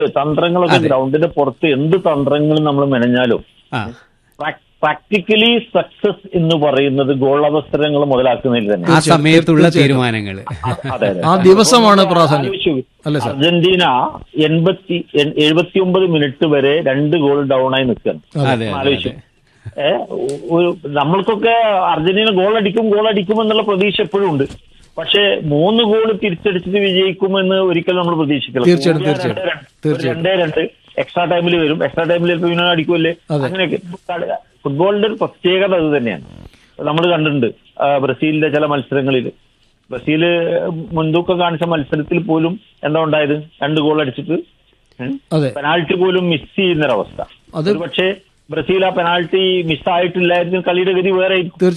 തന്ത്രങ്ങളൊക്കെ ഗ്രൗണ്ടിന്റെ പുറത്ത് എന്ത് തന്ത്രങ്ങളും നമ്മൾ മെനഞ്ഞാലും ആ പ്രാക്ടിക്കലി സക്സസ് എന്ന് പറയുന്നത് ഗോൾ അവസരങ്ങൾ മുതലാക്കുന്നതിൽ തന്നെ ആ സമയത്തുള്ള തീരുമാനങ്ങൾ അതെ അതെ ആ ദിവസമാണ് പ്രാധാന്യം ആലോചിച്ചു. അല്ലേ സാർ അർജന്റീന എൺപത്തി എഴുപത്തി ഒമ്പത് മിനിറ്റ് വരെ രണ്ട് ഗോൾ ഡൗൺ ആയി നിൽക്കുകയാണ് അതെ അതെ ആലോചിച്ചു അതെ ഏ, ഒരു നമ്മൾക്കൊക്കെ അർജന്റീന ഗോൾ അടിക്കും ഗോൾ അടിക്കും എന്നുള്ള പ്രതീക്ഷ എപ്പോഴും ഉണ്ട് പക്ഷേ മൂന്ന് ഗോൾ തിരിച്ചടിച്ചിട്ട് വിജയിക്കുമെന്ന് ഒരിക്കലും നമ്മൾ പ്രതീക്ഷിക്കില്ല തീർച്ചയായിട്ടും, കൂടിയ തീർച്ചയായിട്ടും. രണ്ട് രണ്ട്. ഒരു രണ്ടേ രണ്ട് എക്സ്ട്രാ ടൈമിൽ വരും എക്സ്ട്രാ ടൈമിൽ ചിലപ്പോൾ ഇവനെ അടിക്കുമല്ലേ അതെ. അങ്ങനെയൊക്കെ കളി- ഫുട്ബോളിന്റെ ഒരു പ്രത്യേകത അത് തന്നെയാണ് നമ്മൾ കണ്ടിട്ടുണ്ട് ആ, ബ്രസീലിന്റെ ചില മത്സരങ്ങളിൽ ബ്രസീല് മുൻതൂക്കം കാണിച്ച മത്സരത്തിൽ പോലും എന്താ ഉണ്ടായത് രണ്ട് ഗോൾ അടിച്ചിട്ട് ഉം, അതെ പെനാൾട്ടി പോലും മിസ് ചെയ്യുന്നൊരവസ്ഥ അത് പക്ഷേ ബ്രസീൽ ആ പെനാൾട്ടി മിസ്സായിട്ടില്ലായിരുന്നു കളിയുടെ ഗതി വേറെ ആയിരിക്കും തീർച്ചയായും